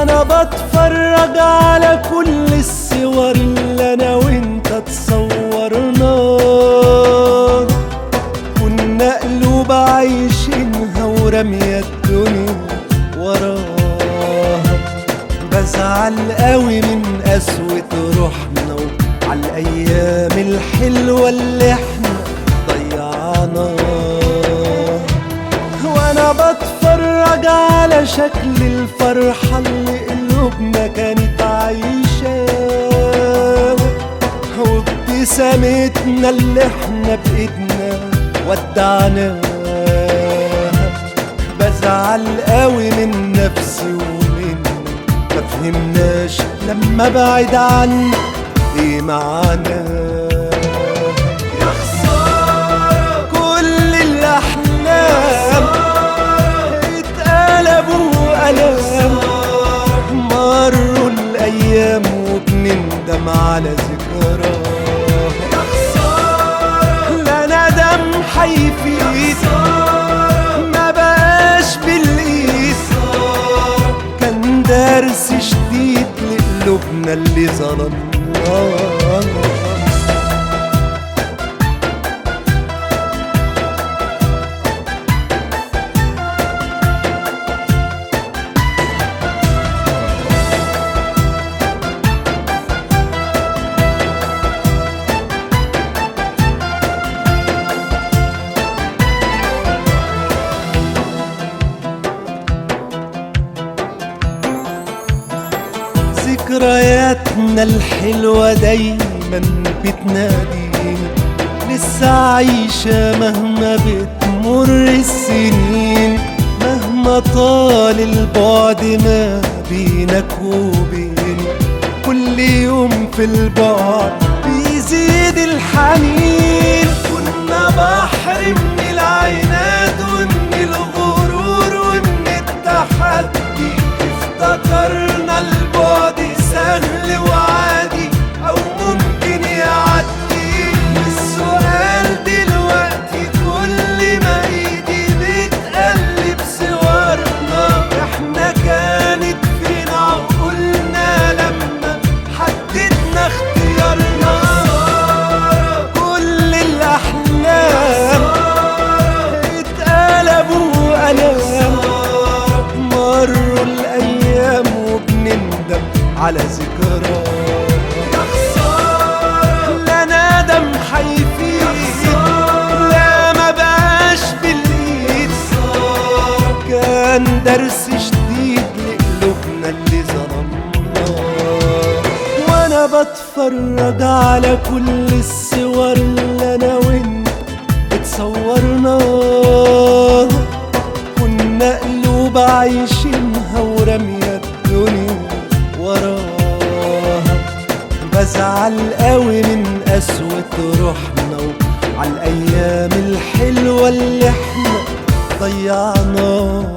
وانا بتفرج على كل الصور اللي انا وانت تصورناها كنا قلوب عايشينها ورمية الدنيا وراها بزعل قوي من قسوة روحنا وعلى الأيام الحلوة اللي احنا ضيعناها وانا بتفرج على شكل الفرحة اللي قلوبنا كانت عايشاها وابتسامتنا اللي احنا بايدنا ودعناها بزعل قوي من نفسي ومنك ما فهمناش لما بعد عنك ايه معناه يا خسارة كل الأحلام اتقلبوا ألام مروا الأيام وبنندم على ذكراها يا خسارة لا ندم حيفيد ما بقاش بالإيد كان درس شديد لقلوبنا اللي ظلمناها ذكرياتنا الحلوة دايما بتنادينا لسه عايشة مهما بتمر السنين مهما طال البعد ما بينك وبيني كل يوم في البعد بيزيد الحنين كنا بحر من العينات ومن الغرور ومن التحدي افتكرنا البعد سهل وعادي او ممكن يعدي السؤال دلوقتي كل ما ايدي بتقلب صورنا احنا كانت فين عقولنا لما حددنا اختيارنا كل الاحلام اتقلبوا الام مروا الايام وبنندم على ذكراه يا خسارة لا ندم حيفيد لا ما بقاش بالايد كان درس جديد لقلوبنا اللي ظلمناه وانا بتفرج على كل الصور اللي انا وانت اتصورناها كنا قلوب عايشينها ورمية الدنيا وراها بزعل قوي من قسوة روحنا وعلى الأيام الحلوة اللي احنا ضيعناها